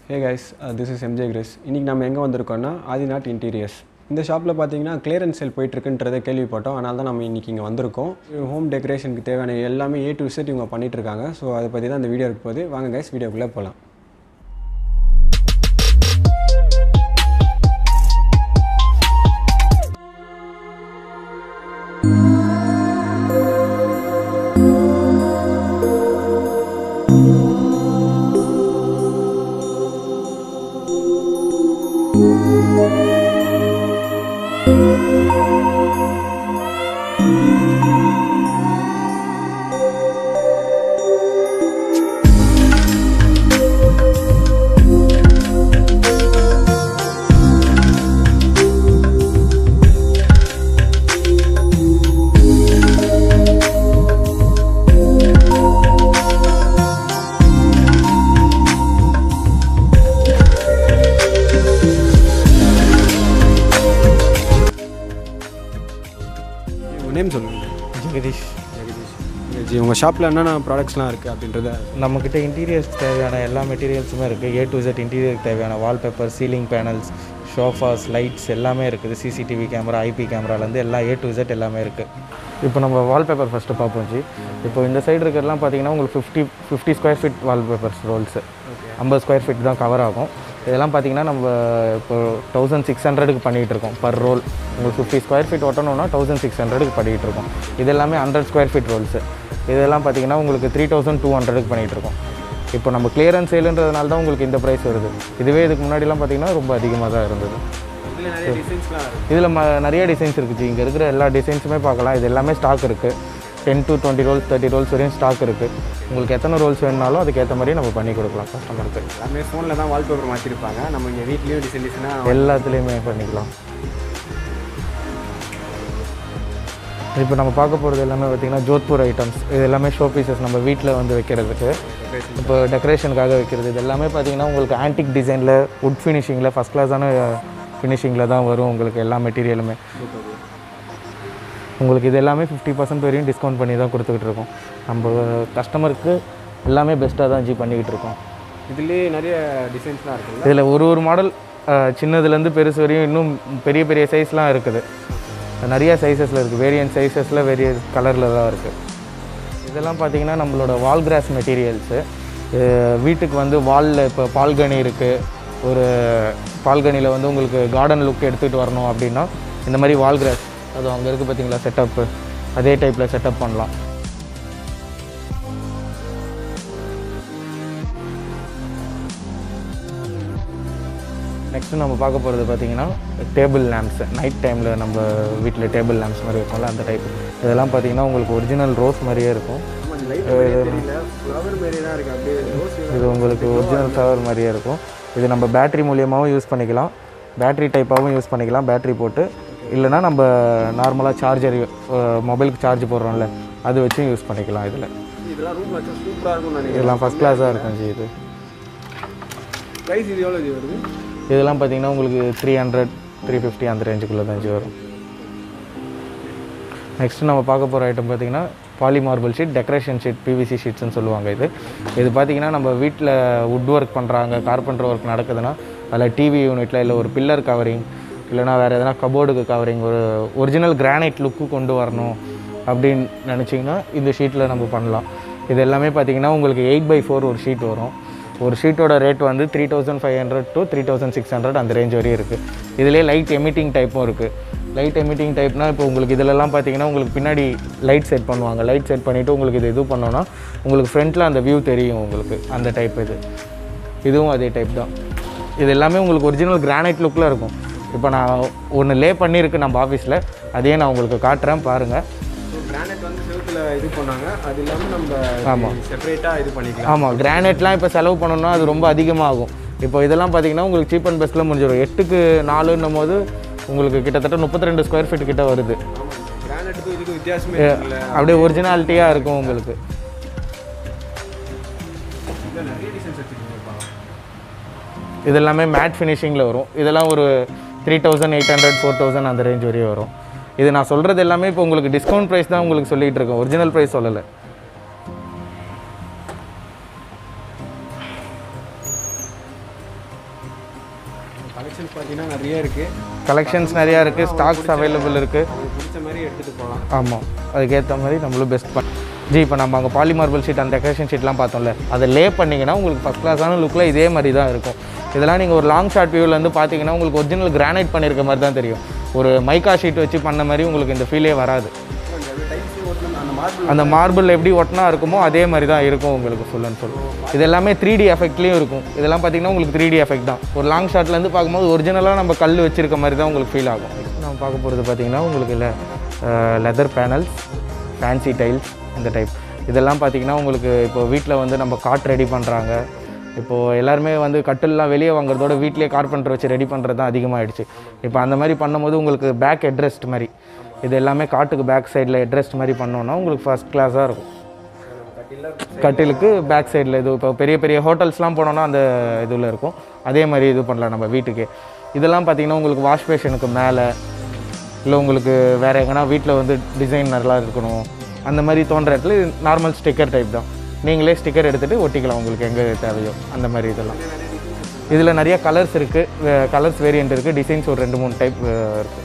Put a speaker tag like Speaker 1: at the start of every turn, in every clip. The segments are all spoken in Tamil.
Speaker 1: Hey guys this is MJ Grace இன்றைக்கி நம்ம எங்கே வந்திருக்கோம்னா ஆதிநாட் இன்டீரியர்ஸ் இந்த ஷாப்பில் பார்த்தீங்கன்னா கிளியரன்ஸ் சேல் போயிட்டுருக்குன்றதை கேள்விப்பட்டோம் அதனால தான் நம்ம இன்றைக்கி இங்கே வந்திருக்கோம் ஹோம் டெக்கரேஷனுக்கு தேவையான எல்லாமே ஏ டு செட் இவங்க பண்ணிட்டு இருக்காங்க ஸோ அதை பற்றி தான் இந்த வீடியோ இருக்க போது வாங்க கைஸ் வீடியோக்குள்ளே போகலாம் உங்கள் நேம் சொல்லுங்கள்
Speaker 2: ஜெகதீஷ்
Speaker 1: ஜெகதீஷ் ஜி உங்கள் ஷாப்பில் என்னென்ன ப்ராடக்ட்ஸ்லாம் இருக்குது அப்படின்றத
Speaker 2: நம்மக்கிட்ட இன்டீரியர்ஸ் தேவையான எல்லா மெட்டீரியல்ஸுமே இருக்குது ஏ டு Z இன்டீரியருக்கு தேவையான wallpaper ceiling panels sofas lights எல்லாமே இருக்குது சிசிடிவி கேமரா ஐபி கேமராலேருந்து எல்லா ஏ டு Z எல்லாமே இருக்குது இப்போ நம்ம வால்பேப்பர் ஃபஸ்ட்டு பார்ப்போம் ஜி இப்போ இந்த சைடு இருக்கிறதுலாம் பார்த்தீங்கன்னா உங்களுக்கு fifty fifty square feet wallpapers rolls ஐம்பது ஸ்கொயர் ஃபீட் தான் கவர் ஆகும் இதெல்லாம் பார்த்தீங்கன்னா நம்ம இப்போ தௌசண்ட் சிக்ஸ் ஹண்ட்ரடுக்கு பண்ணிகிட்டு இருக்கோம் பர் ரோல் உங்களுக்கு ஃபிஃப்டி ஸ்கொயர் ஃபீட் ஒட்டணும்னா தௌசண்ட் சிக்ஸ் ஹண்ட்ரடுக்கு பண்ணிகிட்டு இருக்கோம் இது எல்லாமே ஹண்ட்ரட் ஸ்கொயர் ஃபீட் ரோல்ஸு இதெல்லாம் பார்த்தீங்கன்னா உங்களுக்கு த்ரீ தௌசண்ட் டூ ஹண்ட்ரடுக்கு பண்ணிகிட்டு இருக்கோம் இப்போ நம்ம கிளியரன்ஸ் சேலுன்றதுனால தான் உங்களுக்கு இந்த ப்ரைஸ் வருது இதுவே இதுக்கு முன்னாடிலாம் பார்த்தீங்கன்னா ரொம்ப அதிகமாக தான் இருந்தது
Speaker 1: இதில் நிறைய டிசைன்ஸ்லாம் இருக்குது
Speaker 2: இதில் ம நிறைய டிசைன்ஸ் இருக்குது இங்கே இருக்கிற எல்லா டிசைன்ஸுமே பார்க்கலாம் இது எல்லாமே ஸ்டாக் இருக்குது ten to twenty rolls thirty rolls வரையும் ஸ்டாக் இருக்குது உங்களுக்கு எத்தனை ரோல்ஸ் வேணுனாலும் அதுக்கேற்ற மாதிரி நம்ம பண்ணி கொடுக்கலாம் கஸ்டமருக்கு
Speaker 1: எல்லாமே ஃபோனில் தான் வால்பேப்பர் மாற்றிருப்பாங்க நம்ம இங்கே வீட்லேயும் டிசைன் டிசைனாக
Speaker 2: எல்லாத்துலேயுமே பண்ணிக்கலாம் இப்போ நம்ம பார்க்க போகிறது எல்லாமே பார்த்திங்கன்னா ஜோத்பூர் ஐட்டம்ஸ் இது எல்லாமே ஷோ பீசஸ் நம்ம வீட்டில் வந்து வைக்கிறதுக்கு இப்போ டெக்கரேஷனுக்காக வைக்கிறது இது எல்லாமே பார்த்தீங்கன்னா உங்களுக்கு ஆன்டிக் டிசைனில் வுட் ஃபினிஷிங்கில் ஃபஸ்ட் கிளாஸான ஃபினிஷிங்கில் தான் வரும் உங்களுக்கு எல்லா மெட்டீரியலுமே உங்களுக்கு இது எல்லாமே ஃபிஃப்டி பர்சன்ட் வரையும் டிஸ்கவுண்ட் பண்ணி தான் கொடுத்துக்கிட்டு இருக்கோம் நம்ம கஸ்டமருக்கு எல்லாமே பெஸ்ட்டாக தான் ஜி பண்ணிக்கிட்டு இருக்கோம்
Speaker 1: இதுலேயே நிறைய டிசைன்ஸ்லாம் இருக்குல்ல
Speaker 2: இதில் ஒரு ஒரு மாடல் சின்னதுலேருந்து பெருசு வரையும் இன்னும் பெரிய பெரிய சைஸ்லாம் இருக்குது நிறைய சைஸஸில் இருக்குது வேரியன்ட் சைஸஸில் வேரிய கலரில் தான் இருக்குது இதெல்லாம் பார்த்தீங்கன்னா நம்மளோட வால் கிராஸ் மெட்டீரியல்ஸு வீட்டுக்கு வந்து வாலில் இப்போ பால்கனி இருக்குது ஒரு பால்கனியில் வந்து உங்களுக்கு கார்டன் லுக் எடுத்துகிட்டு வரணும் அப்படின்னா இந்த மாதிரி வால் கிராஸ் அது அங்கே இருக்குது பார்த்தீங்களா செட்டப்பு அதே டைப்பில் செட்டப் பண்ணலாம் நெக்ஸ்ட்டு நம்ம பார்க்க போகிறது பார்த்தீங்கன்னா டேபிள் லேம்ப்ஸ் நைட் டைமில் நம்ம வீட்டில் டேபிள் லேம்ப்ஸ் மாதிரி இருக்கும்ல அந்த டைப் இதெல்லாம் பார்த்தீங்கன்னா உங்களுக்கு ஒரிஜினல் ரோஸ் மாதிரியே இருக்கும்
Speaker 1: ஃப்ளவர் மாரி தான் இருக்குது அப்படியே ரோஸ்
Speaker 2: இது உங்களுக்கு ஒரிஜினல் ஃப்ளவர் மாதிரியே இருக்கும் இது நம்ம பேட்டரி மூலியமாகவும் யூஸ் பண்ணிக்கலாம் பேட்டரி டைப்பாகவும் யூஸ் பண்ணிக்கலாம் பேட்டரி போட்டு இல்லைனா நம்ம நார்மலாக சார்ஜர் மொபைலுக்கு சார்ஜ் போடுறோம்ல அது வச்சும் யூஸ் பண்ணிக்கலாம் இதில்
Speaker 1: இதெல்லாம் ரூமில் வச்சா சூப்பராக இருக்கும்னு நினைக்கிறேன்
Speaker 2: இதெல்லாம் ஃபஸ்ட் கிளாஸாக இருக்கும் ஜி இது
Speaker 1: ப்ரைஸ் இது எவ்வளோ இது வருது
Speaker 2: இதெல்லாம் பார்த்தீங்கன்னா உங்களுக்கு த்ரீ ஹண்ட்ரட் த்ரீ ஃபிஃப்டி அந்த ரேஞ்சுக்குள்ளே தான் ஜி வரும் நெக்ஸ்ட் நம்ம பார்க்க போகிற ஐட்டம் பார்த்தீங்கன்னா poly marble sheet decoration sheet PVC ஷீட்ஸ்னு சொல்லுவாங்க இது இது பார்த்தீங்கன்னா நம்ம வீட்டில் வுட் ஒர்க் பண்ணுறாங்க கார்பெண்டர் ஒர்க் நடக்குதுன்னா அதில் டிவி யூனிட்டில் இல்லை ஒரு பில்லர் கவரிங் இல்லைனா வேறு எதனா கபோர்டுக்கு கவரிங் ஒரு ஒரிஜினல் கிரானைட் லுக்கு கொண்டு வரணும் அப்படின்னு நினச்சிங்கன்னா இந்த ஷீட்டில் நம்ம பண்ணலாம் இது எல்லாமே பார்த்தீங்கன்னா உங்களுக்கு எயிட் பை ஃபோர் ஒரு ஷீட் வரும் ஒரு ஷீட்டோட ரேட் வந்து three thousand five hundred to three thousand six hundred அந்த ரேஞ்ச் வரையும் இருக்குது இதிலே லைட் எமிட்டிங் டைப்பும் இருக்குது லைட் எமிட்டிங் டைப்னா இப்போ உங்களுக்கு இதிலலாம் பார்த்தீங்கன்னா உங்களுக்கு பின்னாடி லைட் செட் பண்ணுவாங்க லைட் செட் பண்ணிவிட்டு உங்களுக்கு இது இது பண்ணோன்னா உங்களுக்கு ஃப்ரண்ட்டில் அந்த வியூ தெரியும் உங்களுக்கு அந்த டைப் இது இதுவும் அதே டைப் தான் இது எல்லாமே உங்களுக்கு ஒரிஜினல் கிரானைட் லுக்கில் இருக்கும் இப்போ நான் ஒன்று லே பண்ணியிருக்கு நம்ம ஆஃபீஸில் அதையே நான் உங்களுக்கு காட்டுறேன் பாருங்கள்
Speaker 1: ஸோ கிரானைட் வந்து செவுத்துல இது பண்ணாங்க அது இல்லாமல் நம்ம
Speaker 2: ஆமாம்.
Speaker 1: செப்பரேட்டாக இது பண்ணிக்கலாம்
Speaker 2: ஆமாம் கிரானைட்லாம் இப்போ செலவு பண்ணோம்னா அது ரொம்ப அதிகமாகும் இப்போ இதெல்லாம் பார்த்தீங்கன்னா உங்களுக்கு சீப் அண்ட் பெஸ்ட்டில் முடிஞ்சிடும் எட்டுக்கு நாலுன்னும் போது உங்களுக்கு கிட்டத்தட்ட முப்பத்தி ரெண்டு ஸ்கொயர் ஃபீட் கிட்ட வருது
Speaker 1: கிரானைட்டுக்கும் இதுக்கும் வித்தியாசமே இருக்குல்ல
Speaker 2: அப்படியே ஒரிஜினாலிட்டியாக இருக்கும் உங்களுக்கு
Speaker 1: இதில் நிறைய டிசைன்ஸ் வச்சுருக்கீங்கப்பா
Speaker 2: இது எல்லாமே மேட் ஃபினிஷிங்கில் வரும் இதெல்லாம் ஒரு three thousand eight hundred four thousand அந்த ரேஞ்ச் வரையும் வரும் இது நான் சொல்கிறது எல்லாமே இப்போ உங்களுக்கு டிஸ்கவுண்ட் ப்ரைஸ் தான் உங்களுக்கு சொல்லிகிட்டு இருக்கேன் ஒரிஜினல் ப்ரைஸ் சொல்லலை
Speaker 1: கலெக்ஷன்ஸ் பார்த்தீங்கன்னா நிறைய இருக்குது
Speaker 2: கலெக்ஷன்ஸ் நிறையா இருக்குது ஸ்டாக்ஸ் அவைலபிள் இருக்குது
Speaker 1: உங்களுக்கு பிடிச்ச மாதிரி எடுத்துகிட்டு போகலாம்
Speaker 2: ஆமாம் அதுக்கேற்ற மாதிரி நம்மளும் பெஸ்ட் பண்ண ஜி இப்போ நம்ம அங்கே பாலி மார்பிள் ஷீட் அந்த டெக்கரேஷன் ஷீட்லாம் பார்த்தோம்ல அதை லே பண்ணிங்கன்னா உங்களுக்கு ஃபஸ்ட் கிளாஸான லுக்கில் இதே மாதிரி தான் இருக்கும் இதெல்லாம் நீங்கள் ஒரு லாங் ஷார்ட் வியூலேருந்து பார்த்தீங்கன்னா உங்களுக்கு ஒரிஜினல் கிரானைட் பண்ணியிருக்க மாதிரி தான் தெரியும் ஒரு மைக்கா ஷீட் வச்சு பண்ண மாதிரி உங்களுக்கு இந்த ஃபீலே வராது
Speaker 1: அந்த மார்பிள்
Speaker 2: அந்த மார்பிள் எப்படி ஒட்டினா இருக்குமோ அதே மாதிரி தான் இருக்கும் உங்களுக்கு ஃபுல் அண்ட் ஃபுல் இது எல்லாமே த்ரீ டி எஃபெக்ட்லேயும் இருக்கும் இதெல்லாம் பார்த்தீங்கன்னா உங்களுக்கு த்ரீ டி எஃபெக்ட் தான் ஒரு லாங் ஷாட்லேருந்து பார்க்கும்போது ஒரிஜினலாக நம்ம கல் வச்சிருக்க மாதிரி தான் உங்களுக்கு ஃபீல் ஆகும் நம்ம பார்க்க போகிறது பார்த்தீங்கன்னா உங்களுக்கு இல்லை லெதர் பேனல்ஸ் ஃபேன்சி டைல்ஸ் இந்த டைப் இதெல்லாம் பார்த்தீங்கன்னா உங்களுக்கு இப்போ வீட்டில் வந்து நம்ம காட் ரெடி பண்ணுறாங்க இப்போது எல்லாருமே வந்து கட்டில்லாம் வெளியே வாங்குறதோட வீட்லேயே கார்பெண்டர் வச்சு ரெடி பண்ணுறது தான் அதிகமாகிடுச்சு இப்போ அந்த மாதிரி பண்ணும்போது உங்களுக்கு பேக் ஹெட்ரெஸ்ட் மாதிரி இது எல்லாமே காட்டுக்கு பேக் சைடில் ஹெட்ரெஸ்ட் மாதிரி பண்ணோன்னா உங்களுக்கு ஃபஸ்ட் கிளாஸாக இருக்கும் கட்டிலுக்கு பேக் சைடில் இது இப்போ பெரிய பெரிய ஹோட்டல்ஸ்லாம் போனோன்னா அந்த இதில் இருக்கும் அதே மாதிரி இது பண்ணலாம் நம்ம வீட்டுக்கு இதெல்லாம் பார்த்தீங்கன்னா உங்களுக்கு வாஷ் பேஷனுக்கு மேலே இல்லை உங்களுக்கு வேறு எங்கன்னா வீட்டில் வந்து டிசைன் நல்லா இருக்கணும் அந்த மாதிரி தோன்ற இடத்துல நார்மல் ஸ்டிக்கர் டைப் தான் நீங்களே ஸ்டிக்கர் எடுத்துகிட்டு ஒட்டிக்கலாம் உங்களுக்கு எங்கே தேவையோ அந்த மாதிரி இதெல்லாம் இதில் நிறைய கலர்ஸ் இருக்குது கலர்ஸ் வேரியண்ட் இருக்குது டிசைன்ஸ் ஒரு ரெண்டு மூணு டைப் இருக்குது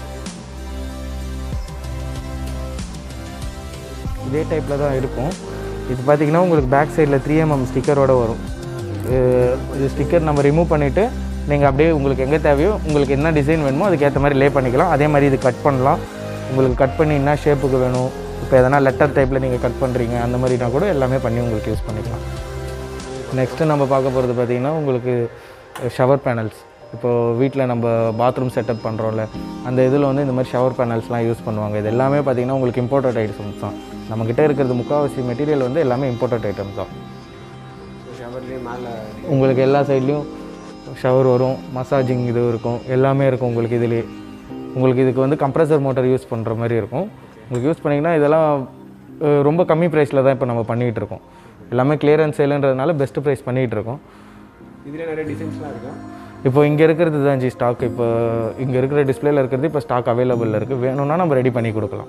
Speaker 2: இதே டைப்பில் தான் இருக்கும் இது பார்த்தீங்கன்னா உங்களுக்கு பேக் சைடில் த்ரீ எம்எம் ஸ்டிக்கரோட வரும் இது- இது ஸ்டிக்கர் நம்ம ரிமூவ் பண்ணிவிட்டு நீங்கள் அப்படியே உங்களுக்கு எங்கே தேவையோ உங்களுக்கு என்ன டிசைன் வேணுமோ அதுக்கேற்ற மாதிரி லே பண்ணிக்கலாம் அதே மாதிரி இது கட் பண்ணலாம் உங்களுக்கு கட் பண்ணி என்ன ஷேப்புக்கு வேணும் இப்போ எதனா லெட்டர் டைப்பில் நீங்கள் கட் பண்ணுறீங்க அந்த மாதிரினா கூட எல்லாமே பண்ணி உங்களுக்கு யூஸ் பண்ணிக்கலாம் நெக்ஸ்ட்டு நம்ம பார்க்க போகிறது பார்த்தீங்கன்னா உங்களுக்கு ஷவர் பேனல்ஸ் இப்போது வீட்டில் நம்ம பாத்ரூம் செட்டப் பண்ணுறோம்ல அந்த இதில் வந்து இந்த மாதிரி ஷவர் பேனல்ஸ்லாம் யூஸ் பண்ணுவாங்க இது எல்லாமே பார்த்தீங்கன்னா உங்களுக்கு இம்போர்ட்டட் ஐட்டம்ஸ் தான் நம்மக்கிட்ட இருக்கிறது முக்கால்வாசி மெட்டீரியல் வந்து எல்லாமே இம்போர்ட்டட் ஐட்டம்ஸ் தான்
Speaker 1: ஷவர்லேயே மேலே
Speaker 2: உங்களுக்கு எல்லா சைட்லேயும் ஷவர் வரும் மசாஜிங் இது இருக்கும் எல்லாமே இருக்கும் உங்களுக்கு இதுலேயே உங்களுக்கு இதுக்கு வந்து கம்ப்ரஸர் மோட்டர் யூஸ் பண்ணுற மாதிரி இருக்கும் உங்களுக்கு யூஸ் பண்ணிங்கன்னா இதெல்லாம் அஹ், ரொம்ப கம்மி ப்ரைஸில் தான் இப்போ நம்ம பண்ணிகிட்டு இருக்கோம் எல்லாமே கிளியரன்ஸ் சேலுன்றதுனால பெஸ்ட் ப்ரைஸ் பண்ணிகிட்டு இருக்கோம்
Speaker 1: இதில் நிறைய டிசைன்ஸ்லாம் இருக்கும்
Speaker 2: இப்போ இங்கே இருக்கிறது தான் ஜி ஸ்டாக் இப்போ இங்கே இருக்கிற டிஸ்பிளேல இருக்கிறது இப்போ ஸ்டாக் அவைலபிளில் இருக்குது வேணும்னா நம்ம ரெடி பண்ணி கொடுக்கலாம்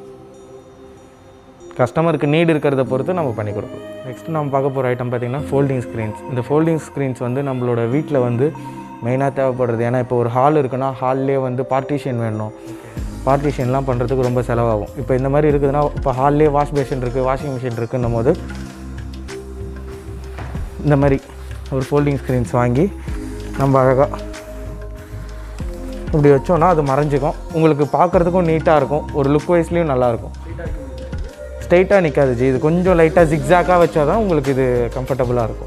Speaker 2: கஸ்டமருக்கு நீட் இருக்கிறத பொறுத்து நம்ம பண்ணி கொடுக்கலாம் நெக்ஸ்ட் நம்ம பார்க்க போகிற ஐட்டம் பார்த்தீங்கன்னா ஃபோல்டிங் ஸ்க்ரீன்ஸ் இந்த ஃபோல்டிங் ஸ்க்ரீன்ஸ் வந்து நம்மளோட வீட்டில் வந்து மெயினாக தேவைப்படுறது ஏன்னா இப்போ ஒரு ஹால் இருக்குன்னா ஹால்லே வந்து பார்ட்டிஷன் வேணும் பார்ட்டிஷன்லாம் பண்ணுறதுக்கு ரொம்ப செலவாகும் இப்போ இந்த மாதிரி இருக்குதுன்னா இப்போ ஹால்லே வாஷ் பேஷன் இருக்குது வாஷிங் மிஷின் இருக்குன்னும் போது இந்த மாதிரி ஒரு ஃபோல்டிங் ஸ்க்ரீன்ஸ் வாங்கி நம்ம அழகாக இப்படி வச்சோன்னா அது மறைஞ்சிக்கும் உங்களுக்கு பார்க்குறதுக்கும் நீட்டாக இருக்கும் ஒரு லுக் வைஸ்லேயும் நல்லாயிருக்கும் ஸ்ட்ரைட்டாக நிற்காது ஜி இது கொஞ்சம் லைட்டாக ஜிக்ஸாக்காக வச்சா தான் உங்களுக்கு இது கம்ஃபர்டபுளாக இருக்கும்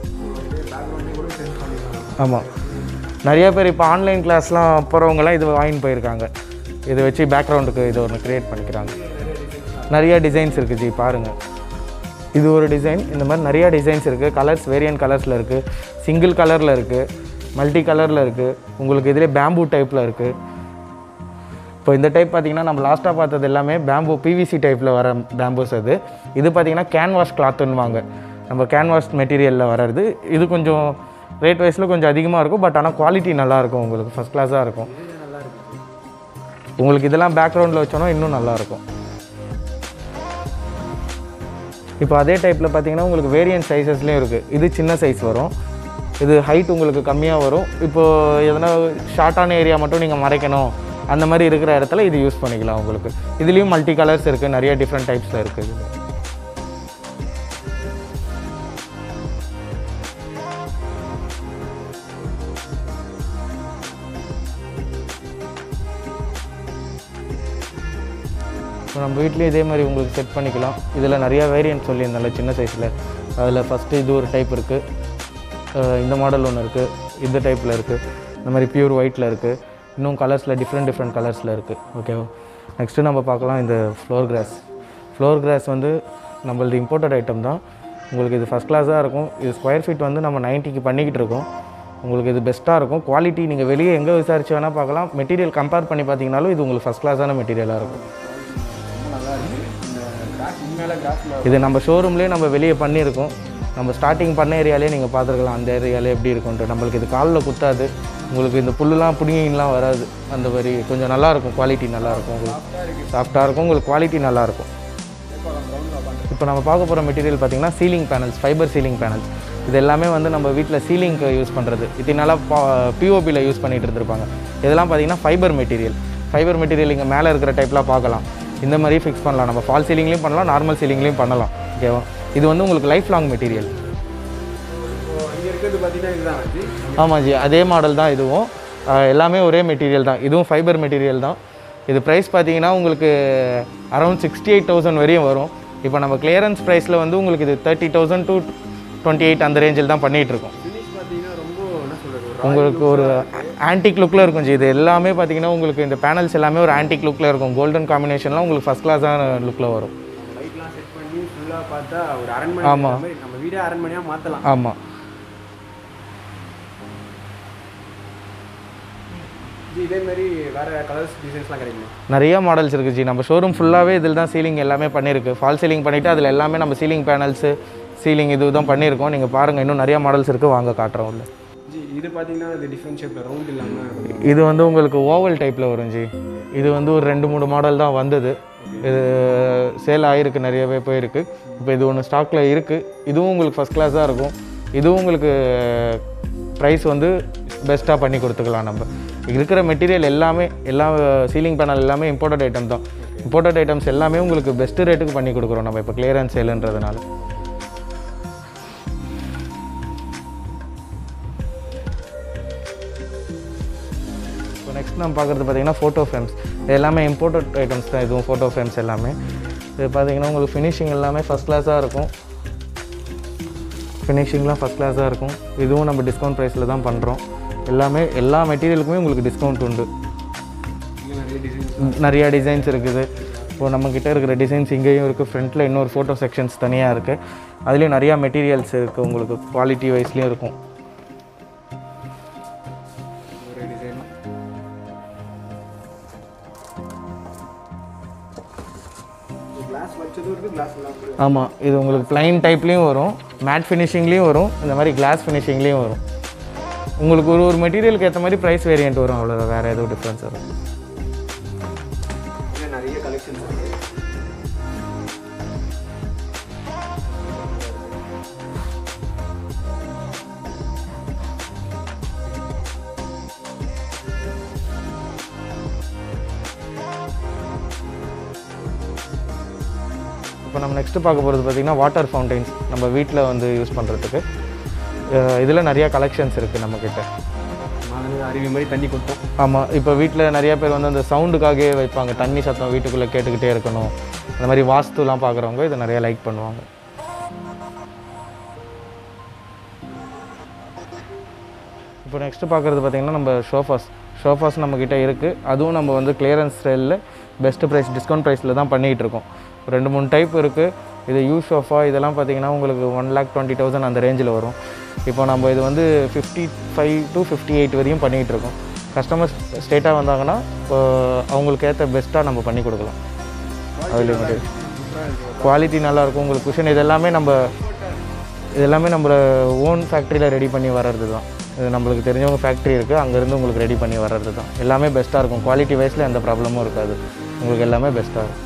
Speaker 2: ஆமாம் நிறைய பேர் இப்போ ஆன்லைன் கிளாஸ்லாம் போகிறவங்கலாம் இது வாங்கிட்டு போயிருக்காங்க இதை வச்சு பேக்ரவுண்டுக்கு இது ஒன்று க்ரியேட் பண்ணிக்கிறாங்க நிறைய டிசைன்ஸ் இருக்குது ஜி பாருங்கள் இது ஒரு டிசைன் இந்த மாதிரி நிறைய டிசைன்ஸ் இருக்குது கலர்ஸ் வேரியன்ட் கலர்ஸில் இருக்குது சிங்கிள் கலரில் இருக்குது மல்டி கலரில் இருக்குது உங்களுக்கு இதிலே பேம்பூ டைப்பில் இருக்குது இப்போ இந்த டைப் பார்த்தீங்கன்னா நம்ம லாஸ்ட்டாக பார்த்தது எல்லாமே பேம்பு பிவிசி டைப்பில் வர பேம்பூஸ் அது இது பார்த்தீங்கன்னா கேன்வாஷ் கிளாத்துன்னுவாங்க நம்ம கேன்வாஷ் மெட்டீரியலில் வர்றது இது கொஞ்சம் ரேட் வைஸில் கொஞ்சம் அதிகமாக இருக்கும் பட் ஆனால் குவாலிட்டி நல்லாயிருக்கும் உங்களுக்கு ஃபஸ்ட் கிளாஸாக இருக்கும் உங்களுக்கு இதெல்லாம் பேக்ரவுண்டில் வச்சோன்னா இன்னும் நல்லாயிருக்கும் இப்போ அதே டைப்பில் பார்த்தீங்கன்னா உங்களுக்கு வேரியன்ட் சைஸஸ்லேயும் இருக்குது இது சின்ன சைஸ் வரும் இது ஹைட் உங்களுக்கு கம்மியாக வரும் இப்போது எதனா ஷார்ட்டான ஏரியா மட்டும் நீங்கள் மறைக்கணும் அந்த மாதிரி இருக்கிற இடத்துல இது யூஸ் பண்ணிக்கலாம் உங்களுக்கு இதுலேயும் மல்டி கலர்ஸ் இருக்குது நிறைய டிஃப்ரெண்ட் டைப்ஸில் இருக்குது இப்போ நம்ம வீட்லேயே இதே மாதிரி உங்களுக்கு செட் பண்ணிக்கலாம் இதில் நிறையா வேரியன்ட் சொல்லியிருந்தால சின்ன சைஸில் அதில் ஃபஸ்ட்டு இது ஒரு டைப் இருக்குது இந்த மாடல் ஒன்று இருக்குது இந்த டைப்பில் இருக்குது இந்த மாதிரி பியூர் ஒயிட்டில் இருக்குது இன்னும் கலர்ஸில் டிஃப்ரெண்ட் டிஃப்ரெண்ட் கலர்ஸில் இருக்குது ஓகேவா நெக்ஸ்ட்டு நம்ம பார்க்கலாம் இந்த ஃப்ளோர் கிராஸ் ஃப்ளோர் கிராஸ் வந்து நம்மளது இம்போர்ட்டட் ஐட்டம் தான் உங்களுக்கு இது ஃபஸ்ட் கிளாஸாக இருக்கும் இது ஸ்கொயர் ஃபீட் வந்து நம்ம 90க்கு பண்ணிக்கிட்டு இருக்கோம் உங்களுக்கு இது பெஸ்ட்டாக இருக்கும் குவாலிட்டி நீங்கள் வெளியே எங்கே விசாரிச்சு வேணால் பார்க்கலாம் மெட்டீரியல் கம்பேர் பண்ணி பார்த்தீங்கனாலும் இது உங்களுக்கு ஃபஸ்ட் கிளாஸான மெட்டீரியலாக இருக்கும்
Speaker 1: நல்லா இருக்குது இந்த கிராஸ் உண்மையில கிராஸில்
Speaker 2: இது நம்ம ஷோரூம்லேயே நம்ம வெளியே பண்ணியிருக்கோம் நம்ம ஸ்டார்டிங் பண்ண ஏரியாலே நீங்கள் பார்த்துருக்கலாம் அந்த ஏரியாலே எப்படி இருக்கும்ன்ட்டு நம்மளுக்கு இது காலில் குத்தாது உங்களுக்கு இந்த புல்லுலாம் பிடிங்கிலாம் வராது அந்த மாதிரி கொஞ்சம் நல்லாயிருக்கும் குவாலிட்டி நல்லாயிருக்கும் உங்களுக்கு சாஃப்டாக இருக்கும் உங்களுக்கு குவாலிட்டி நல்லாயிருக்கும் இப்போ நம்ம பார்க்க போகிற மெட்டீரியல் பார்த்தீங்கன்னா ceiling panels fibre ceiling panels இது எல்லாமே வந்து நம்ம வீட்டில் சீலிங்க்கு யூஸ் பண்ணுறது இதனால பிஓபியில் யூஸ் பண்ணிட்டு இருந்திருப்பாங்க இதெல்லாம் பார்த்தீங்கன்னா ஃபைபர் மெட்டீரியல் ஃபைபர் மெட்டீரியல் இங்கே மேலே இருக்கிற டைப்லாம் பார்க்கலாம் இந்த மாதிரி ஃபிக்ஸ் பண்ணலாம் நம்ம ஃபால் சீலிங்லேயும் பண்ணலாம் நார்மல் சீலிங்லேயும் பண்ணலாம் ஓகேவா இது வந்து உங்களுக்கு லைஃப் லாங் மெட்டீரியல்
Speaker 1: இங்கே இருக்கிறது பார்த்தீங்கன்னா இதுதான் அது
Speaker 2: ஆமாம் ஜி அதே மாடல் தான் இதுவும் ஆஹ் எல்லாமே ஒரே மெட்டீரியல் தான் இதுவும் ஃபைபர் மெட்டீரியல் தான் இது ப்ரைஸ் பார்த்தீங்கன்னா உங்களுக்கு அரௌண்ட் சிக்ஸ்டி எயிட் தௌசண்ட் வரையும் வரும் இப்போ நம்ம கிளியரன்ஸ் ப்ரைஸில் வந்து உங்களுக்கு இது thirty thousand to twenty eight அந்த ரேஞ்சில் தான் பண்ணிகிட்டு இருக்கோம்
Speaker 1: ஃபினிஷ் பார்த்தீங்கன்னா ரொம்ப என்ன சொல்கிறது ஒரு
Speaker 2: உங்களுக்கு ஒரு ஆன்டிக் லுக்கில் இருக்கும் ஜி இது எல்லாமே பார்த்தீங்கன்னா உங்களுக்கு இந்த பேனல்ஸ் எல்லாமே ஒரு ஆன்டிக் லுக்கில் இருக்கும் கோல்டன் காம்பினேஷன்லாம் உங்களுக்கு ஃபஸ்ட் கிளாஸான லுக்கில் வரும்
Speaker 1: லைட்லாம் செட் பண்ணி ஃபுல்லாக பார்த்தா ஒரு அரண்மனை
Speaker 2: ஆமா.
Speaker 1: இருக்கிற மாதிரி நம்ம வீடே அரண்மனையாக மாற்றலாம்
Speaker 2: ஆமாம்
Speaker 1: இதே மாதிரி வேற கலர்ஸ் டிசைன்ஸ்லாம் கிடைக்குமா
Speaker 2: நிறைய மாடல்ஸ் இருக்குது ஜி நம்ம ஷோரூம் ஃபுல்லாகவே இதில் தான் சீலிங் எல்லாமே பண்ணியிருக்கு ஃபால் சீலிங் பண்ணிவிட்டு அதில் எல்லாமே நம்ம சீலிங் பேனல்ஸு சீலிங் இது தான் பண்ணியிருக்கோம் நீங்கள் பாருங்கள் இன்னும் நிறைய மாடல்ஸ் இருக்குது வாங்க காட்டுறோம் உள்ள
Speaker 1: ஜி இது பார்த்தீங்கன்னா இது டிஃப்ரெண்ட் ஷேப்பில் ரவுண்ட் இல்லாமல்
Speaker 2: இது வந்து உங்களுக்கு ஓவல் டைப்பில் வரும் ஜி இது வந்து ஒரு ரெண்டு மூணு மாடல் தான் வந்தது இது சேல் ஆகிருக்கு நிறையவே போயிருக்கு இப்போ இது ஒன்று ஸ்டாக்கில் இருக்குது இதுவும் உங்களுக்கு ஃபஸ்ட் கிளாஸ் தான் இருக்கும் இதுவும் உங்களுக்கு ப்ரைஸ் வந்து பெஸ்ட்டாக பண்ணி கொடுத்துக்கலாம் நம்ம இருக்கிற மெட்டீரியல் எல்லாமே எல்லா சீலிங் பேனல் எல்லாமே இம்போர்ட்டட் ஐட்டம் தான் இம்போர்ட்டட் ஐட்டம்ஸ் எல்லாமே உங்களுக்கு பெஸ்ட் ரேட்டுக்கு பண்ணி கொடுக்குறோம் நம்ம இப்போ கிளியரன்ஸ் சேலுன்றதுனால இப்போ நெக்ஸ்ட் நம்ம பார்க்குறது பார்த்தீங்கன்னா ஃபோட்டோ ஃப்ரேம்ஸ் இது எல்லாமே இம்போர்ட்டட் ஐட்டம்ஸ் தான் இதுவும் ஃபோட்டோ ஃப்ரேம்ஸ் எல்லாமே இது பார்த்தீங்கன்னா உங்களுக்கு ஃபினிஷிங் எல்லாமே ஃபஸ்ட் கிளாஸாக இருக்கும் ஃபினிஷிங்லாம் ஃபஸ்ட் கிளாஸாக இருக்கும் இதுவும் நம்ம டிஸ்கவுண்ட் ப்ரைஸில் தான் பண்ணுறோம் எல்லாமே எல்லா மெட்டீரியலுக்குமே உங்களுக்கு டிஸ்கவுண்ட் உண்டு
Speaker 1: இங்கே நிறைய டிசைன்ஸ்
Speaker 2: நிறைய டிசைன்ஸ் இருக்குது இப்போ நம்மக்கிட்ட இருக்கிற டிசைன்ஸ் இங்கேயும் இருக்குது ஃப்ரண்ட்டில் இன்னொரு ஃபோட்டோ செக்ஷன்ஸ் தனியாக இருக்குது அதுலேயும் நிறையா மெட்டீரியல்ஸ் இருக்குது உங்களுக்கு குவாலிட்டி வைஸ்லேயும் இருக்கும்
Speaker 1: ஒரு டிசைன் கிளாஸ் வச்சதும் இருக்குது கிளாஸ் இல்லாமல்
Speaker 2: ஆமாம் இது உங்களுக்கு ப்ளைன் டைப்லேயும் வரும் மேட் ஃபினிஷிங்லேயும் வரும் இந்த மாதிரி கிளாஸ் ஃபினிஷிங்லேயும் வரும் உங்களுக்கு ஒரு ஒரு மெட்டீரியலுக்கு ஏற்ற மாதிரி ப்ரைஸ் வேரியன்ட் வரும் அவ்வளோதான் வேறு எதுவும் டிஃப்ரென்ஸ் வரும்
Speaker 1: இங்கே நிறைய கலெக்ஷன்ஸ் இருக்குது
Speaker 2: இப்போ நம்ம நெக்ஸ்ட்டு பார்க்க போகிறது பார்த்திங்கன்னா வாட்டர் ஃபவுண்டைன்ஸ் நம்ம வீட்டில் வந்து யூஸ் பண்ணுறதுக்கு இதில் நிறையா கலெக்ஷன்ஸ் இருக்குது நம்மக்கிட்ட
Speaker 1: நாங்கள் அருவி மாதிரி தண்ணி கொட்டும்
Speaker 2: ஆமாம் இப்போ வீட்டில் நிறைய பேர் வந்து அந்த சவுண்டுக்காகவே வைப்பாங்க தண்ணி சத்தம் வீட்டுக்குள்ளே கேட்டுக்கிட்டே இருக்கணும் அந்த மாதிரி வாஸ்துலாம் பார்க்குறவங்க இதை நிறைய லைக் பண்ணுவாங்க இப்போ நெக்ஸ்ட்டு பார்க்குறது பார்த்திங்கன்னா நம்ம ஷோஃபாஸ் ஷோஃபாஸ் நம்மக்கிட்ட இருக்குது அதுவும் நம்ம வந்து கிளியரன்ஸ் சேலில் பெஸ்ட் ப்ரைஸ் டிஸ்கவுண்ட் ப்ரைஸில் தான் பண்ணிகிட்டு இருக்கோம் ரெண்டு மூணு டைப் இருக்குது இது யூ ஷோஃபா இதெல்லாம் பார்த்தீங்கன்னா உங்களுக்கு ஒன் லேக் டுவெண்ட்டி தௌசண்ட் அந்த ரேஞ்சில் வரும் இப்போ நம்ம இது வந்து fifty five to fifty eight வரையும் பண்ணிகிட்டு இருக்கோம் கஸ்டமர்ஸ் ஸ்டேட்டாக வந்தாங்கன்னா இப்போ அவங்களுக்கு ஏற்ற பெஸ்ட்டாக நம்ம பண்ணி கொடுக்கலாம் அதுலேயும் வந்து குவாலிட்டி நல்லாயிருக்கும் உங்களுக்கு குஷன் இது எல்லாமே நம்ம இது எல்லாமே நம்ம ஓன் ஃபேக்ட்ரியில் ரெடி பண்ணி வர்றது தான் இது நம்மளுக்கு தெரிஞ்சவங்க ஃபேக்ட்ரி இருக்குது அங்கேருந்து உங்களுக்கு ரெடி பண்ணி வர்றது தான் எல்லாமே பெஸ்ட்டாக இருக்கும் குவாலிட்டி வைஸில் எந்த ப்ராப்ளமும் இருக்காது உங்களுக்கு எல்லாமே பெஸ்ட்டாக இருக்கும்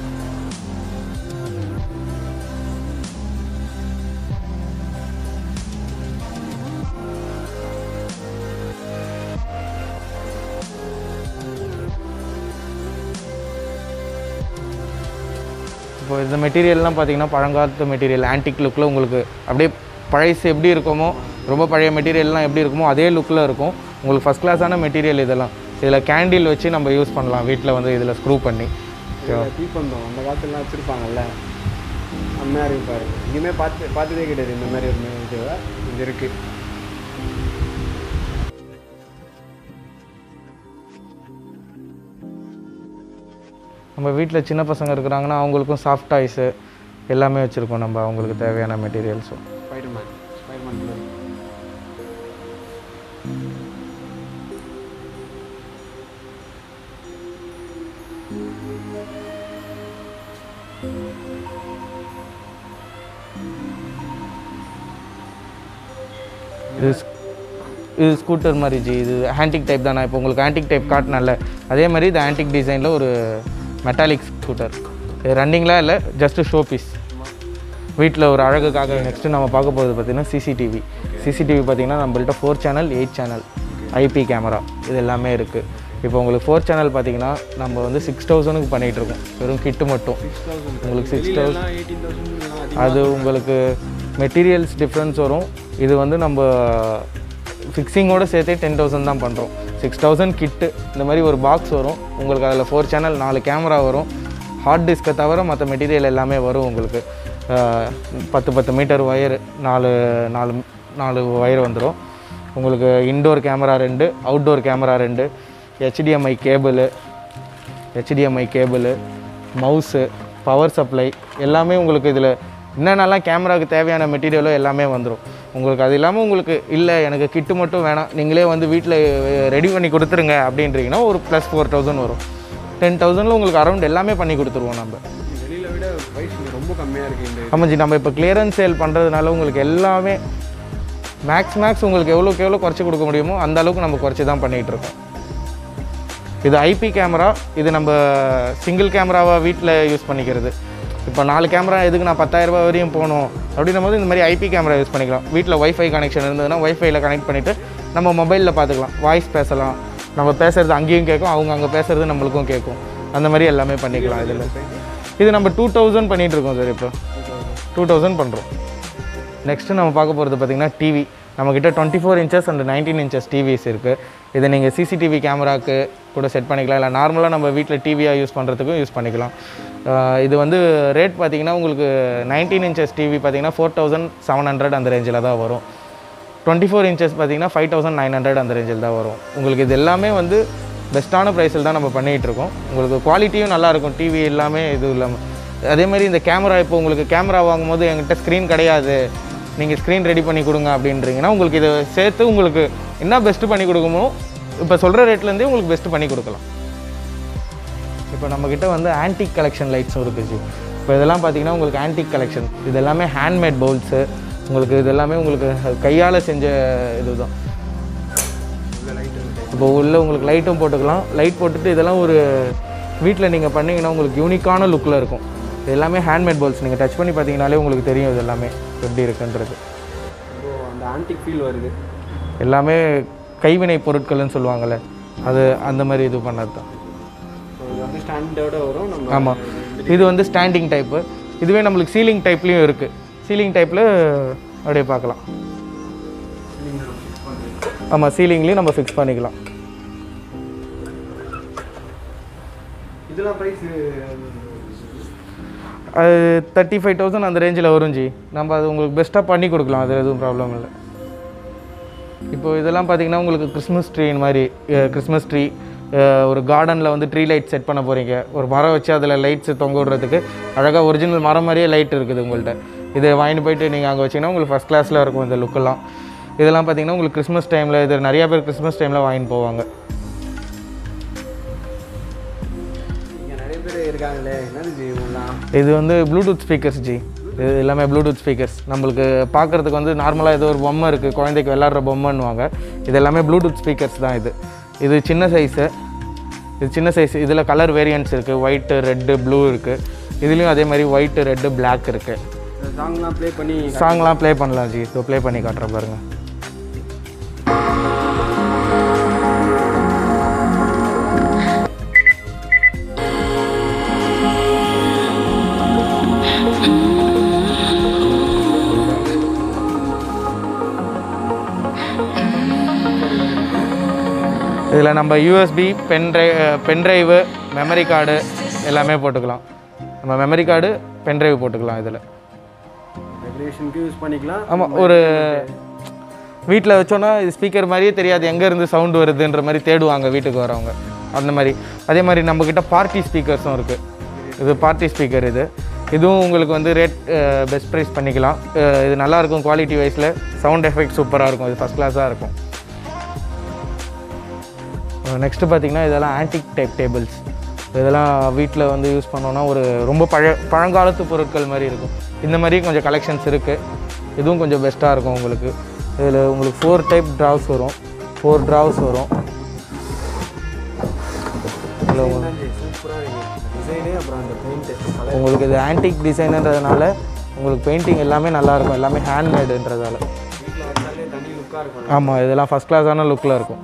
Speaker 2: இப்போ இந்த மெட்டீரியல்லாம் பார்த்தீங்கன்னா பழங்காலத்து மெட்டீரியல் ஆன்டிக் லுக்கில் உங்களுக்கு அப்படியே பழைசு எப்படி இருக்குமோ ரொம்ப பழைய மெட்டீரியல்லாம் எப்படி இருக்குமோ அதே லுக்கில் இருக்கும் உங்களுக்கு ஃபஸ்ட் கிளாஸான மெட்டீரியல் இதெல்லாம் இதில் கேண்டில் வச்சு நம்ம யூஸ் பண்ணலாம் வீட்டில் வந்து இதில் ஸ்க்ரூ பண்ணி
Speaker 1: தீப்பந்தம் அந்த காலத்துலலாம் வச்சுருப்பாங்கல்ல அம்மையாக இருக்கு பாருங்க இனிமேல் பார்த்து பார்த்ததே கிடையாது இந்த மாதிரி ஒரு இதுவை இது இருக்குது
Speaker 2: நம்ம வீட்டில் சின்ன பசங்க இருக்கிறாங்கன்னா அவங்களுக்கும் சாஃப்ட் டாய்ஸு எல்லாமே வச்சுருக்கோம் நம்ம அவங்களுக்கு தேவையான மெட்டீரியல்ஸும்
Speaker 1: ஸ்பைடர்மேன் ஸ்பைடர்மேன் bullet.
Speaker 2: இது ஸ்- இது ஸ்கூட்டர் மாதிரி ஜி இது ஆன்டிக் டைப் தான் நான் இப்போ உங்களுக்கு ஆன்டிக் டைப் காட்டினல அதே மாதிரி இது ஆன்டிக் டிசைனில் ஒரு மெட்டாலிக் ஸ்கூட்டர் இது ரன்னிங்லாம் இல்லை ஜஸ்ட்டு ஷோ பீஸ் வீட்டில் ஒரு அழகுக்காக நெக்ஸ்ட்டு நம்ம பார்க்க போகிறது பார்த்தீங்கன்னா சிசிடிவி சிசிடிவி பார்த்தீங்கன்னா நம்மள்ட்ட four channel eight channel IP camera இது எல்லாமே இருக்குது இப்போ உங்களுக்கு ஃபோர் சேனல் பார்த்தீங்கன்னா நம்ம வந்து சிக்ஸ் தௌசண்ட்க்கு பண்ணிகிட்டு இருக்கோம் வெறும் கிட்டு மட்டும் உங்களுக்கு சிக்ஸ் தௌசண்ட்
Speaker 1: எயிட்டீன் தௌசண்ட்
Speaker 2: அது உங்களுக்கு மெட்டீரியல்ஸ் டிஃப்ரென்ஸ் வரும் இது வந்து நம்ம ஃபிக்ஸிங்கோடு சேர்த்தே டென் தௌசண்ட் தான் பண்ணுறோம் சிக்ஸ் தௌசண்ட் கிட்டு இந்த மாதிரி ஒரு பாக்ஸ் வரும் உங்களுக்கு அதில் ஃபோர் சேனல் நாலு கேமரா வரும் ஹார்ட் டிஸ்க்கை தவிர மற்ற மெட்டீரியல் எல்லாமே வரும் உங்களுக்கு அஹ், பத்து பத்து மீட்டர் ஒயர் நாலு நாலு நாலு ஒயர் வந்துடும் உங்களுக்கு இன்டோர் கேமரா ரெண்டு அவுட்டோர் கேமரா ரெண்டு HDMI cable HDMI cable mouse power supply எல்லாமே உங்களுக்கு இதில் என்னென்னலாம் கேமராவுக்கு தேவையான மெட்டீரியலோ எல்லாமே வந்துடும் உங்களுக்கு அது இல்லாமல் உங்களுக்கு இல்லை எனக்கு கிட்டு மட்டும் வேணாம் நீங்களே வந்து வீட்டில் ரெடி பண்ணி கொடுத்துருங்க அப்படின்றீங்கன்னா ஒரு ப்ளஸ் ஃபோர் தௌசண்ட் வரும் டென் தௌசண்டில் உங்களுக்கு அரௌண்ட் எல்லாமே பண்ணி கொடுத்துருவோம் நம்ம
Speaker 1: வெளியில விட ப்ரைஸ் ரொம்ப கம்மியாக இருக்குது இந்த
Speaker 2: ஆமாம் ஜி நம்ம இப்போ கிளியரன்ஸ் சேல் பண்ணுறதுனால உங்களுக்கு எல்லாமே மேக்ஸ் மேக்ஸ் உங்களுக்கு எவ்வளோக்கு எவ்வளோ குறைச்சி கொடுக்க முடியுமோ அந்த அளவுக்கு நம்ம குறைச்சி தான் பண்ணிகிட்டு இருக்கோம் இது ஐபி கேமரா இது நம்ம சிங்கிள் கேமராவாக வீட்டில் யூஸ் பண்ணிக்கிறது இப்போ நாலு கேமரா எதுக்கு நான் 10000 ரூபாய் வரையும் போகணும் அப்படின்னும் போது இந்த மாதிரி ஐபி கேமரா யூஸ் பண்ணிக்கலாம் வீட்டில் ஒய்ஃபை கனெக்ஷன் இருந்ததுன்னா ஒய்ஃபைல கனெக்ட் பண்ணிவிட்டு நம்ம மொபைலில் பார்த்துக்கலாம் வாய்ஸ் பேசலாம் நம்ம பேசுகிறது அங்கேயும் கேட்கும் அவங்க அங்கே பேசுகிறது நம்மளுக்கும் கேட்கும் அந்த மாதிரி எல்லாமே பண்ணிக்கலாம் இதில் இது நம்ம டூ தௌசண்ட் பண்ணிகிட்டு இருக்கோம் சார் இப்போ டூ தௌசண்ட் பண்ணுறோம் நெக்ஸ்ட்டு நம்ம பார்க்க போகிறது பார்த்திங்கன்னா டிவி நம்மக்கிட்ட twenty four inches and nineteen inches TVs இருக்குது இதை நீங்கள் சிசிடிவி கேமராக்கு கூட செட் பண்ணிக்கலாம் இல்லை நார்மலாக நம்ம வீட்டில் டிவியாக யூஸ் பண்ணுறதுக்கும் யூஸ் பண்ணிக்கலாம் ஆஹ் இது வந்து ரேட் பார்த்தீங்கன்னா உங்களுக்கு நைன்டீன் இன்ச்சஸ் டிவி பார்த்தீங்கன்னா ஃபோர் தௌசண்ட் செவன் ஹண்ட்ரட் அந்த ரேஞ்சில் தான் வரும் டுவெண்ட்டி ஃபோர் இன்ச்சஸ் பார்த்தீங்கன்னா ஃபைவ் தௌசண்ட் நைன் ஹண்ட்ரட் அந்த ரேஞ்சில் தான் வரும் உங்களுக்கு இது எல்லாமே வந்து பெஸ்ட்டான ப்ரைஸில் தான் நம்ம பண்ணிகிட்டு இருக்கோம் உங்களுக்கு குவாலிட்டியும் நல்லாயிருக்கும் டிவி எல்லாமே இது இல்லாமல் அதே மாதிரி இந்த கேமரா இப்போ உங்களுக்கு கேமரா வாங்கும்போது என்கிட்ட ஸ்க்ரீன் கிடையாது நீங்கள் ஸ்க்ரீன் ரெடி பண்ணி கொடுங்க அப்படின்றீங்கன்னா உங்களுக்கு இதை சேர்த்து உங்களுக்கு என்ன பெஸ்ட்டு பண்ணி கொடுக்கணுமோ இப்போ சொல்கிற ரேட்லேருந்தே உங்களுக்கு பெஸ்ட்டு பண்ணி கொடுக்கலாம் இப்போ நம்மக்கிட்ட வந்து ஆன்டிக் கலெக்ஷன் லைட்ஸும் இருக்குது ஜி இப்போ இதெல்லாம் பார்த்தீங்கன்னா உங்களுக்கு ஆன்டிக் கலெக்ஷன் இது எல்லாமே ஹேண்ட்மேட் பவுல்ஸு உங்களுக்கு இது எல்லாமே உங்களுக்கு கையால் செஞ்ச இதுதான் இப்போ உள்ள உங்களுக்கு லைட்டும் போட்டுக்கலாம் லைட் போட்டுட்டு இதெல்லாம் ஒரு வீட்டில் நீங்கள் பண்ணீங்கன்னா உங்களுக்கு யூனிக்கான லுக்கில் இருக்கும் இது எல்லாமே ஹேண்ட்மேட் பவுல்ஸ் நீங்கள் டச் பண்ணி பார்த்தீங்கனாலே உங்களுக்கு தெரியும் இது எல்லாமே எப்படி இருக்குன்றது
Speaker 1: இப்போ அந்த ஆன்டிக் ஃபீல் வருது
Speaker 2: எல்லாமே கைவினை பொருட்கள்னு சொல்லுவாங்கள்ல அது அந்த மாதிரி இது பண்ணது தான்
Speaker 1: ஸோ இது வந்து ஸ்டாண்டர்டோட வரும் நம்ம
Speaker 2: ஆமாம் இது வந்து ஸ்டாண்டிங் டைப்பு இதுவே நம்மளுக்கு சீலிங் டைப்லேயும் இருக்குது சீலிங் டைப்பில் அப்படியே பார்க்கலாம் ஆமாம் சீலிங்லேயும் நம்ம ஃபிக்ஸ் பண்ணிக்கலாம்
Speaker 1: இதெல்லாம் ப்ரைஸ்
Speaker 2: அது தேர்ட்டி ஃபைவ் தௌசண்ட் அந்த ரேஞ்சில் வரும் ஜி நம்ம அது உங்களுக்கு பெஸ்ட்டாக பண்ணி கொடுக்கலாம் அது எதுவும் ப்ராப்ளம் இல்லை இப்போ இதெல்லாம் பார்த்தீங்கன்னா உங்களுக்கு கிறிஸ்மஸ் ட்ரீ மாதிரி கிறிஸ்மஸ் ட்ரீ ஒரு கார்டனில் வந்து ட்ரீ லைட் செட் பண்ண போகிறீங்க ஒரு மரம் வச்சு அதில் லைட்ஸ் தொங்க விடுறதுக்கு அழகாக ஒரிஜினல் மரம் மாதிரியே லைட் இருக்குது உங்கள்கிட்ட இதை வாங்கிட்டு போயிட்டு நீங்கள் அங்கே வச்சிங்கன்னா உங்களுக்கு ஃபஸ்ட் கிளாஸில் இருக்கும் இந்த லுக்கெல்லாம் இதெல்லாம் பார்த்தீங்கன்னா உங்களுக்கு கிறிஸ்மஸ் டைமில் இது நிறையா பேர் கிறிஸ்மஸ் டைமில் வாங்கிட்டு போவாங்க
Speaker 1: இங்கே நிறைய பேர் இருக்காங்களே என்னது ஜி இவங்கலாம்
Speaker 2: இது வந்து ப்ளூடூத் ஸ்பீக்கர்ஸ் ஜி இது எல்லாமே ப்ளூடூத் ஸ்பீக்கர்ஸ் நம்மளுக்கு பார்க்குறதுக்கு வந்து நார்மலாக ஏதோ ஒரு பொம்மை இருக்குது குழந்தைக்கு விளாட்ற பொம்மைன்னுவாங்க இது எல்லாமே ப்ளூடூத் ஸ்பீக்கர்ஸ் தான் இது இது சின்ன சைஸு இது சின்ன சைஸ் இதில் கலர் வேரியன்ட்ஸ் இருக்குது ஒயிட்டு ரெட்டு ப்ளூ இருக்குது இதுலேயும் அதே மாதிரி ஒயிட்டு ரெட்டு Black இருக்குது
Speaker 1: இந்த சாங்லாம் ப்ளே பண்ணி
Speaker 2: சாங்லாம் ப்ளே பண்ணலாம் ஜி இப்போ ப்ளே பண்ணி காட்டுறேன் பாருங்கள் இதில் நம்ம USB pen drive pen drive memory card எல்லாமே போட்டுக்கலாம் நம்ம மெமரி கார்டு பென் ட்ரைவ் போட்டுக்கலாம் இதில்
Speaker 1: டெக்கரேஷனுக்கு யூஸ் பண்ணிக்கலாம்
Speaker 2: ஆமாம் ஒரு வீட்டில் வச்சோன்னா இது ஸ்பீக்கர் மாதிரியே தெரியாது எங்கேருந்து சவுண்டு வருதுன்ற மாதிரி தேடுவாங்க வீட்டுக்கு வரவங்க அந்த மாதிரி அதே மாதிரி நம்மக்கிட்ட பார்ட்டி ஸ்பீக்கர்ஸும் இருக்குது இது பார்ட்டி ஸ்பீக்கர் இது இதுவும் உங்களுக்கு வந்து ரேட் பெஸ்ட் ப்ரைஸ் பண்ணிக்கலாம் அஹ் இது நல்லாயிருக்கும் குவாலிட்டி வைஸில் சவுண்ட் எஃபெக்ட் சூப்பராக இருக்கும் இது ஃபஸ்ட் கிளாஸாக இருக்கும் நெக்ஸ்ட்டு பார்த்தீங்கன்னா இதெல்லாம் ஆன்டிக் டைப் டேபிள்ஸ் இதெல்லாம் வீட்டில் வந்து யூஸ் பண்ணோன்னா ஒரு ரொம்ப பழ பழங்காலத்து பொருட்கள் மாதிரி இருக்கும் இந்த மாதிரி கொஞ்சம் கலெக்ஷன்ஸ் இருக்குது இதுவும் கொஞ்சம் பெஸ்ட்டாக இருக்கும் உங்களுக்கு இதில் உங்களுக்கு ஃபோர் டைப் ட்ராவ்ஸ் வரும் ஃபோர் ட்ராவ்ஸ் வரும் இதில் உங்களுக்கு
Speaker 1: சூப்பராக இருக்கு டிசைனே அப்புறம் அந்த பெயிண்ட்டு
Speaker 2: உங்களுக்கு இது ஆன்டிக் டிசைனுன்றதுனால உங்களுக்கு பெயிண்டிங் எல்லாமே நல்லாயிருக்கும் எல்லாமே ஹேண்ட்மேடுன்றதால
Speaker 1: வீட்டில் வச்சாலே லுக்காக இருக்கும்
Speaker 2: ஆமாம் இதெல்லாம் ஃபஸ்ட் கிளாஸான லுக்கில் இருக்கும்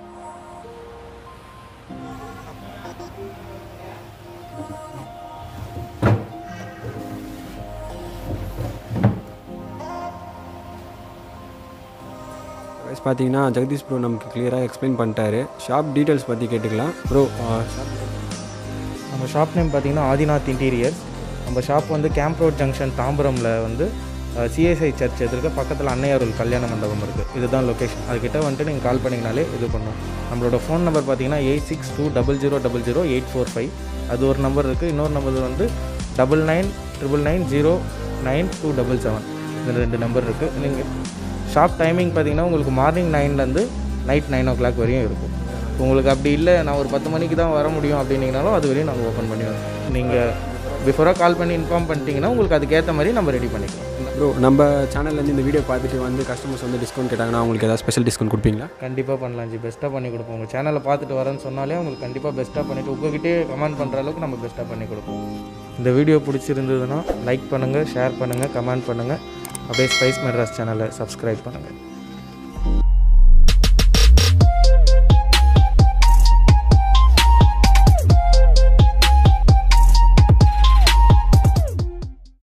Speaker 1: ப்ரைஸ் பார்த்தீங்கன்னா ஜெகதீஷ் ப்ரோ நமக்கு கிளியராக எக்ஸ்பிளைன் பண்ணிட்டாரு ஷாப் டீட்டெயில்ஸ் பற்றி கேட்டுக்கலாம் ப்ரோ
Speaker 2: நம்ம ஷாப் நேம் பார்த்தீங்கன்னா ஆதிநாத் இன்டீரியர்ஸ் நம்ம ஷாப் வந்து கேம்ப் ரோட் ஜங்ஷன் தாம்பரமில் வந்து சிஎஸ்ஐ சர்ச் எதிர்க்க பக்கத்தில் அன்னையாருள் கல்யாண மண்டபம் இருக்குது இதுதான் லொக்கேஷன் அதுக்கிட்ட வந்துட்டு நீங்கள் கால் பண்ணிங்கனாலே இது பண்ணும் நம்மளோட ஃபோன் நம்பர் பார்த்தீங்கன்னா eight six two double zero double zero eight four five அது ஒரு நம்பர் இருக்குது இன்னொரு நம்பர் வந்து double nine triple nine zero nine two double seven இந்த ரெண்டு நம்பர் இருக்குது நீங்கள் ஷாப் டைமிங் பார்த்தீங்கன்னா உங்களுக்கு மார்னிங் நைன்லேருந்து நைட் நைன் ஓ கிளாக் வரையும் இருக்கும் உங்களுக்கு அப்படி இல்லை நான் ஒரு பத்து மணிக்கு தான் வர முடியும் அப்படின்னீங்கனாலும் அது வரையும் நாங்கள் ஓப்பன் பண்ணி நீங்கள் பிஃபோராக கால் பண்ணி இன்ஃபார்ம் பண்ணிட்டீங்கன்னா உங்களுக்கு அதுக்கேற்ற மாதிரி நம்ம ரெடி பண்ணிக்கலாம்
Speaker 1: ப்ரோ நம்ம சேனல்லேருந்து இந்த வீடியோ பார்த்துட்டு வந்து கஸ்டமர்ஸ் வந்து டிஸ்கவுண்ட் கேட்டாங்கன்னா உங்களுக்கு ஏதாவது ஸ்பெஷல் டிஸ்கவுண்ட் கொடுப்பீங்களா
Speaker 2: கண்டிப்பாக பண்ணலாம் ஜி பெஸ்ட்டாக பண்ணி கொடுப்போம் உங்கள் சேனலை பார்த்துட்டு வரேன்னு சொன்னாலே உங்களுக்கு கண்டிப்பாக பெஸ்ட்டாக பண்ணிவிட்டு உங்ககிட்டே கமெண்ட் பண்ணுற அளவுக்கு நம்ம பெஸ்ட்டாக பண்ணி கொடுப்போம் இந்த வீடியோ பிடிச்சிருந்ததுன்னா லைக் பண்ணுங்கள் ஷேர் பண்ணுங்கள் கமெண்ட் பண்ணுங்கள் அப்படியே ஸ்பைஸ் மெட்ராஸ் சேனலை சப்ஸ்கிரைப் பண்ணுங்கள்